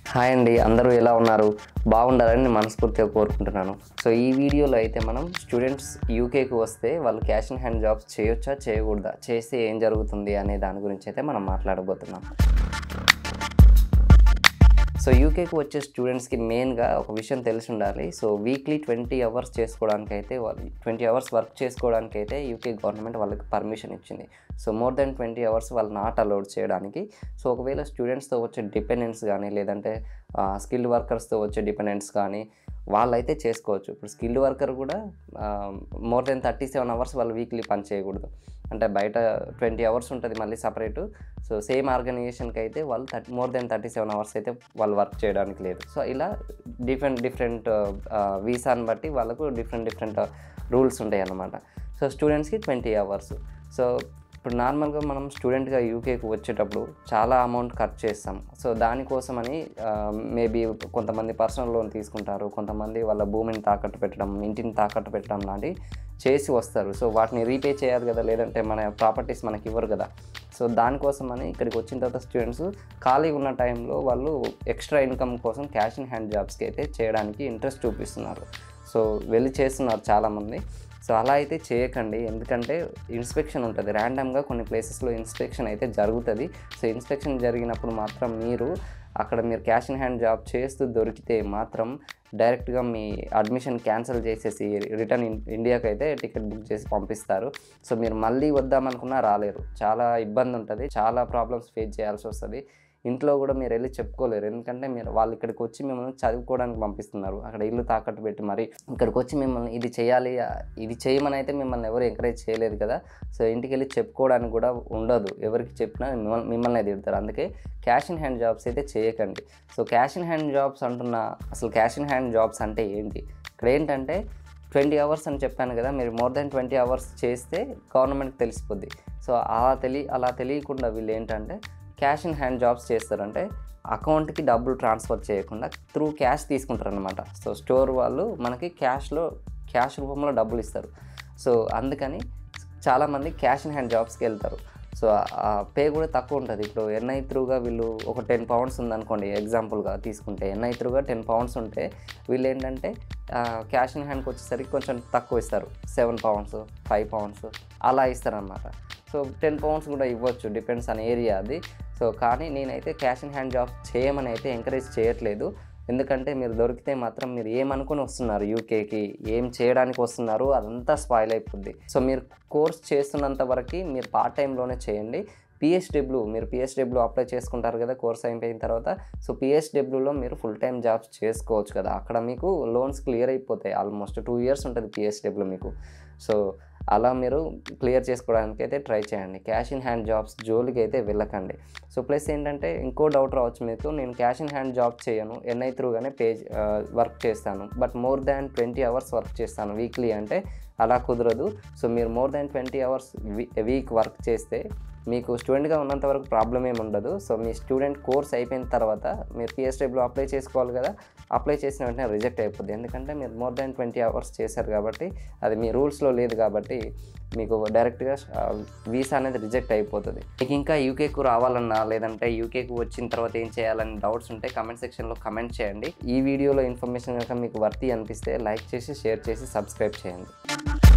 hi అండి అందరూ ఎలా ఉన్నారు బాగుండాలని నేను మనస్ఫూర్తిగా కోరుకుంటున్నాను సో ఈ వీడియోలో అయితే మనం స్టూడెంట్స్ యూకేకి వస్తే వాళ్ళు క్యాష్ ఇన్ హ్యాండ్ జాబ్స్ చేయొచ్చా చేయకూడదా చేస్తే ఏం జరుగుతుంది అనే దాని గురించి అయితే మనం మాట్లాడబోతున్నాం సో యూకేకి వచ్చే స్టూడెంట్స్కి మెయిన్గా ఒక విషయం తెలిసి ఉండాలి సో వీక్లీ ట్వంటీ అవర్స్ చేసుకోవడానికి అయితే వాళ్ళు ట్వంటీ అవర్స్ వర్క్ చేసుకోవడానికి అయితే యూకే గవర్నమెంట్ వాళ్ళకి పర్మిషన్ ఇచ్చింది so more than twenty hours వాళ్ళు నాట్ అలౌడ్ చేయడానికి సో ఒకవేళ స్టూడెంట్స్తో వచ్చే డిపెండెంట్స్ కానీ లేదంటే స్కిల్డ్ వర్కర్స్తో వచ్చే డిపెండెంట్స్ కానీ వాళ్ళైతే చేసుకోవచ్చు ఇప్పుడు స్కిల్డ్ వర్కర్ కూడా more than thirty seven hours వాళ్ళు వీక్లీ పని చేయకూడదు అంటే బయట ట్వంటీ అవర్స్ ఉంటుంది మళ్ళీ సపరేటు సో సేమ్ ఆర్గనైజేషన్కి అయితే వాళ్ళు thirty more than thirty seven hours అయితే వాళ్ళు వర్క్ చేయడానికి లేదు సో ఇలా డిఫరెంట్ డిఫరెంట్ వీసాని బట్టి వాళ్ళకు డిఫరెంట్ డిఫరెంట్ రూల్స్ ఉంటాయి అన్నమాట సో స్టూడెంట్స్కి ట్వంటీ అవర్స్ సో ఇప్పుడు నార్మల్గా మనం స్టూడెంట్గా యూకేకి వచ్చేటప్పుడు చాలా అమౌంట్ ఖర్చు చేస్తాం సో దానికోసమని మేబీ కొంతమంది పర్సనల్ లోన్ తీసుకుంటారు కొంతమంది వాళ్ళ భూమిని తాకట్టు పెట్టడం ఇంటిని తాకట్టు పెట్టడం లాంటివి చేసి వస్తారు సో వాటిని రీపే చేయాలి కదా లేదంటే మన ప్రాపర్టీస్ మనకి ఇవ్వరు కదా సో దానికోసమని ఇక్కడికి వచ్చిన తర్వాత స్టూడెంట్స్ ఖాళీ ఉన్న టైంలో వాళ్ళు ఎక్స్ట్రా ఇన్కమ్ కోసం క్యాష్ ఇన్ హ్యాండ్ జాబ్స్కి అయితే చేయడానికి ఇంట్రెస్ట్ చూపిస్తున్నారు సో వెళ్ళి చేస్తున్నారు చాలామంది సో అలా అయితే చేయకండి ఎందుకంటే ఇన్స్పెక్షన్ ఉంటుంది ర్యాండమ్గా కొన్ని ప్లేసెస్లో ఇన్స్పెక్షన్ అయితే జరుగుతుంది సో ఇన్స్పెక్షన్ జరిగినప్పుడు మాత్రం మీరు అక్కడ మీరు క్యాష్ ఇన్ హ్యాండ్ జాబ్ చేస్తూ దొరికితే మాత్రం డైరెక్ట్గా మీ అడ్మిషన్ క్యాన్సిల్ చేసేసి రిటర్న్ ఇండియాకి అయితే టికెట్ బుక్ చేసి పంపిస్తారు సో మీరు మళ్ళీ వద్దామనుకున్నా రాలేరు చాలా ఇబ్బంది ఉంటుంది చాలా ప్రాబ్లమ్స్ ఫేస్ చేయాల్సి వస్తుంది ఇంట్లో కూడా మీరు వెళ్ళి చెప్పుకోలేరు ఎందుకంటే మీరు వాళ్ళు ఇక్కడికి వచ్చి మిమ్మల్ని చదువుకోవడానికి పంపిస్తున్నారు అక్కడ ఇల్లు తాకట్టు పెట్టి మరి ఇక్కడికి వచ్చి మిమ్మల్ని ఇది చేయాలి ఇది చేయమని అయితే మిమ్మల్ని ఎవరు ఎంకరేజ్ చేయలేదు కదా సో ఇంటికి వెళ్ళి చెప్పుకోవడానికి కూడా ఉండదు ఎవరికి చెప్పినా మిమ్మల్ని మిమ్మల్ని తిడతారు అందుకే క్యాష్ ఇన్ హ్యాండ్ జాబ్స్ అయితే చేయకండి so cash in hand jobs అంటున్న అసలు క్యాష్ ఇన్ హ్యాండ్ జాబ్స్ అంటే ఏంటి ఇక్కడ ఏంటంటే ట్వంటీ అవర్స్ అని చెప్పాను కదా మీరు మోర్ దెన్ ట్వంటీ అవర్స్ చేస్తే గవర్నమెంట్కి తెలిసిపోద్ది సో అలా తెలియ అలా తెలియకుండా వీళ్ళు ఏంటంటే క్యాష్ ఇన్ హ్యాండ్ జాబ్స్ చేస్తారంటే అకౌంట్కి డబ్బులు ట్రాన్స్ఫర్ చేయకుండా త్రూ క్యాష్ తీసుకుంటారు అనమాట సో స్టోర్ వాళ్ళు మనకి క్యాష్లో క్యాష్ రూపంలో డబ్బులు ఇస్తారు సో అందుకని చాలామంది క్యాష్ ఇన్ హ్యాండ్ జాబ్స్కి వెళ్తారు సో ఆ పే కూడా తక్కువ ఉంటుంది ఇప్పుడు ఎన్ఐ త్రూగా వీళ్ళు ఒక టెన్ పౌండ్స్ ఉందనుకోండి ఎగ్జాంపుల్గా తీసుకుంటే ఎన్ఐ త్రూగా టెన్ పౌండ్స్ ఉంటే వీళ్ళు ఏంటంటే క్యాష్ ఇన్ హ్యాండ్కి వచ్చేసరికి కొంచెం తక్కువ ఇస్తారు సెవెన్ పౌండ్స్ ఫైవ్ పౌండ్స్ అలా ఇస్తారనమాట సో టెన్ పౌండ్స్ కూడా ఇవ్వచ్చు డిపెండ్స్ ఆన్ ఏరియా అది సో కానీ నేనైతే క్యాష్ ఇన్ హ్యాండ్ జాబ్ చేయమని అయితే ఎంకరేజ్ చేయట్లేదు ఎందుకంటే మీరు దొరికితే మాత్రం మీరు ఏమనుకుని వస్తున్నారు యూకేకి ఏం చేయడానికి వస్తున్నారు అదంతా స్పాయిల్ అయిపోద్ది సో మీరు కోర్స్ చేస్తున్నంత వరకు మీరు పార్ట్ టైంలోనే చేయండి పిహెచ్డబ్ల్యూ మీరు పిహెచ్డబ్ల్యూ అప్లై చేసుకుంటారు కదా కోర్స్ అయిపోయిన తర్వాత సో పిహెచ్డబ్ల్యూలో మీరు ఫుల్ టైం జాబ్స్ చేసుకోవచ్చు కదా అక్కడ మీకు లోన్స్ క్లియర్ అయిపోతాయి ఆల్మోస్ట్ టూ ఇయర్స్ ఉంటుంది పిహెచ్డబ్ల్యూ మీకు సో అలా మీరు క్లియర్ చేసుకోవడానికి అయితే ట్రై చేయండి క్యాష్ ఇన్ హ్యాండ్ జాబ్స్ జోలికి అయితే వెళ్ళకండి సో ప్లస్ ఏంటంటే ఇంకో డౌట్ రావచ్చు మీకు నేను క్యాష్ ఇన్ హ్యాండ్ జాబ్ చేయను ఎన్ఐ త్రూగానే పేజ్ వర్క్ చేస్తాను but more than twenty hours work చేస్తాను వీక్లీ అంటే అలా కుదరదు సో మీరు more than twenty hours week work చేస్తే మీకు స్టూడెంట్గా ఉన్నంత వరకు ప్రాబ్లం ఏమి ఉండదు సో మీ స్టూడెంట్ కోర్స్ అయిపోయిన తర్వాత మీరు పిఎస్డబ్ల్యూ అప్లై చేసుకోవాలి కదా అప్లై చేసిన వెంటనే రిజెక్ట్ అయిపోద్ది ఎందుకంటే మీరు మోర్ దాన్ ట్వంటీ అవర్స్ చేశారు కాబట్టి అది మీ రూల్స్లో లేదు కాబట్టి మీకు డైరెక్ట్గా వీసా అనేది రిజెక్ట్ అయిపోతుంది మీకు ఇంకా యూకేకు రావాలన్నా లేదంటే యూకేకు వచ్చిన తర్వాత ఏం చేయాలని డౌట్స్ ఉంటే కమెంట్ సెక్షన్లో కమెంట్ చేయండి ఈ వీడియోలో ఇన్ఫర్మేషన్ కనుక మీకు వర్తి అనిపిస్తే లైక్ చేసి షేర్ చేసి సబ్స్క్రైబ్ చేయండి